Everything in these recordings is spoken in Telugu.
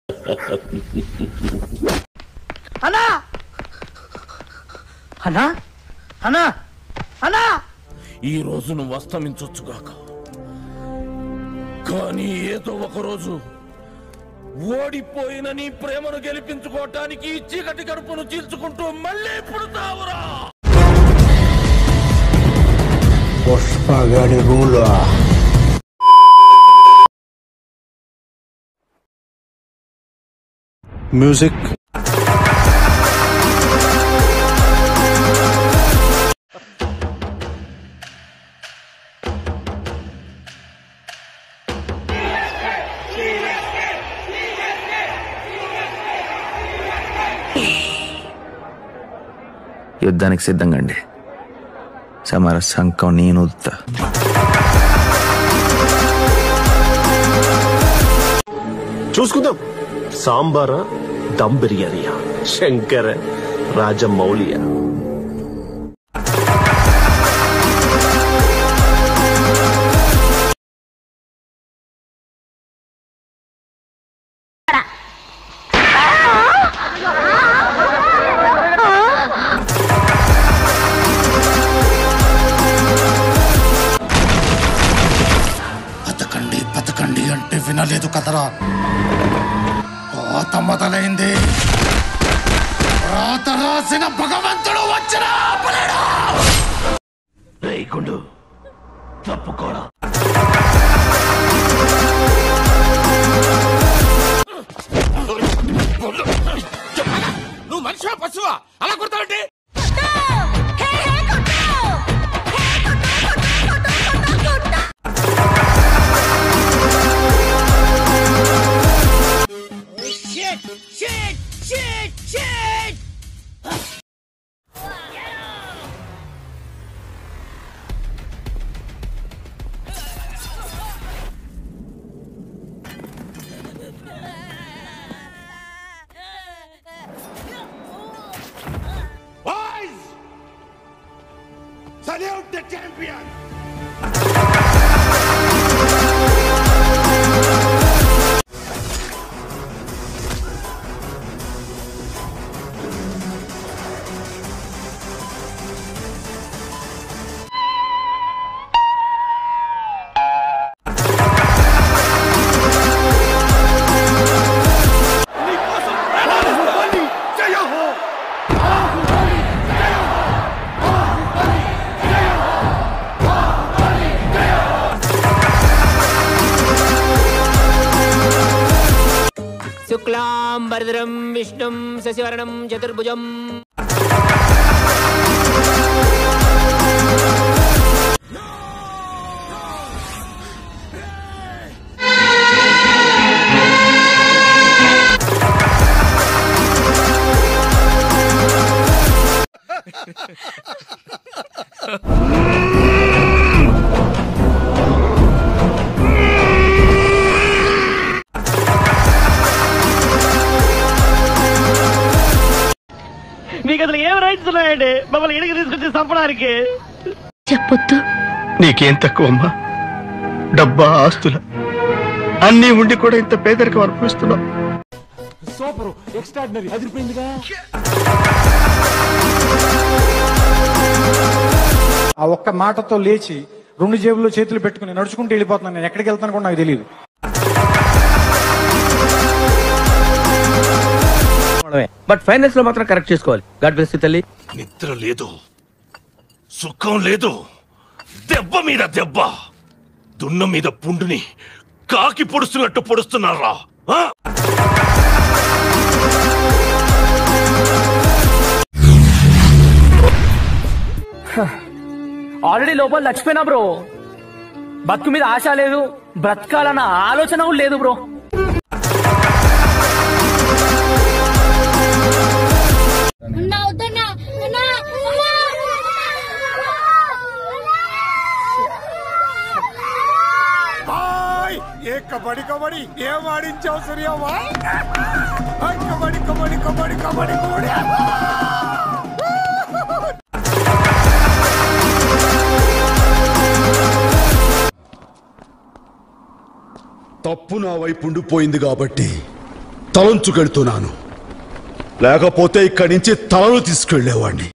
అన్నా అన్నా అన్నా అన్నా ఈ రోజు నువ్వు అస్తమించొచ్చుగాక కానీ ఏదో ఒక రోజు ఓడిపోయిన నీ ప్రేమను గెలిపించుకోవటానికి ఈ చీకటి గడుపును చీల్చుకుంటూ మళ్ళీ పుడతావురా పుష్పగడి రూల్ మ్యూజిక్ యుద్ధానికి సిద్ధంగా అండి సమర సంకం నేను ఉత్తా చూసుకుందాం సాంబారా దమ్ బిర్యానీయా శంకర రాజమౌళియా బతకండి బతకండి అంటే వినలేదు కదరా కోత మొదలైంది రాత రాసిన భగవంతుడు వచ్చిన ఆపలేడు రేయకుండు తప్పుకోరా నువ్వు మనిషివా పశువా అలా కొడతావంటే Salute the champion! శుక్లాం వరదరం విష్ణుం శశివర్ణం చతుర్భుజం మీకు అసలు ఏం రైట్స్ ఉన్నాయండి మమ్మల్ని ఇడికి తీసుకొచ్చి చంపడానికి చెప్పొద్దు నీకేం తక్కువ అమ్మా డబ్బా ఆస్తుల అన్నీ ఉండి కూడా ఇంత పేదరికం అనుభవిస్తున్నావు ఆ ఒక్క మాటతో లేచి రెండు జేబుల్లో చేతులు పెట్టుకుని నడుచుకుంటూ వెళ్ళిపోతున్నాను నేను ఎక్కడికి వెళ్తాను కూడా నాకు తెలియదు బట్ ఫైనాన్స్ లో మాత్రం కరెక్ట్ చేసుకోవాలి గాడ్ బ్లెస్ తల్లి నిద్ర లేదు సుఖం లేదు దెబ్బ మీద దెబ్బ దున్న మీద పుండుని కాకి పొడుస్తున్నట్టు పొడుస్తున్నారా ఆ? ఆల్రెడీ లోపల చచ్చిపోయినా బ్రో బతుకు మీద ఆశ లేదు బ్రతకాలన్న ఆలోచన కూడా లేదు బ్రో ఉన్నా వద్దన్నా ఉన్నా ఏ కబడ్డీ కబడ్డీ ఏం ఆడించావు సూర్యమ్మా కబడ్డీ కబడ్డీ కబడ్డీ కబడ్డీ కబడ్డీ తప్పు నా వైపు ఉండిపోయింది కాబట్టి తలంచుకెళ్తున్నాను లేకపోతే ఇక్కడి నుంచి తలలు తీసుకెళ్లేవాడిని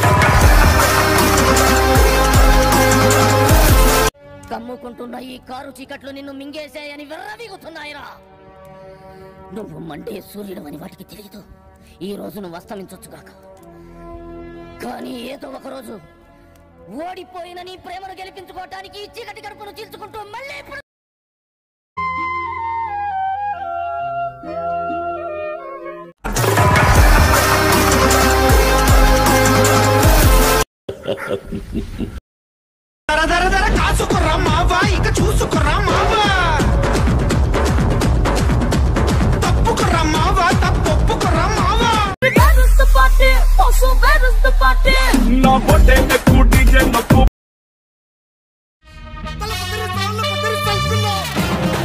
కమ్ముకుంటున్న ఈ కారు చీకట్లు నిన్ను మింగేశాయని విర్రవీగుతున్నాయిరా నువ్వు మండే సూర్యుడు అని వాటికి తెలియదు ఈ రోజు నువ్వు అస్తమించొచ్చుగాక కానీ ఏదో ఒక రోజు ఓడిపోయిన నీ ప్రేమను గెలిపించుకోవటానికి ఈ చీకటి కడుపును చీల్చుకుంటూ మళ్ళీ ఇప్పుడు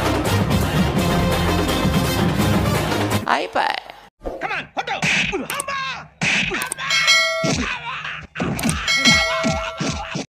అయిపోయి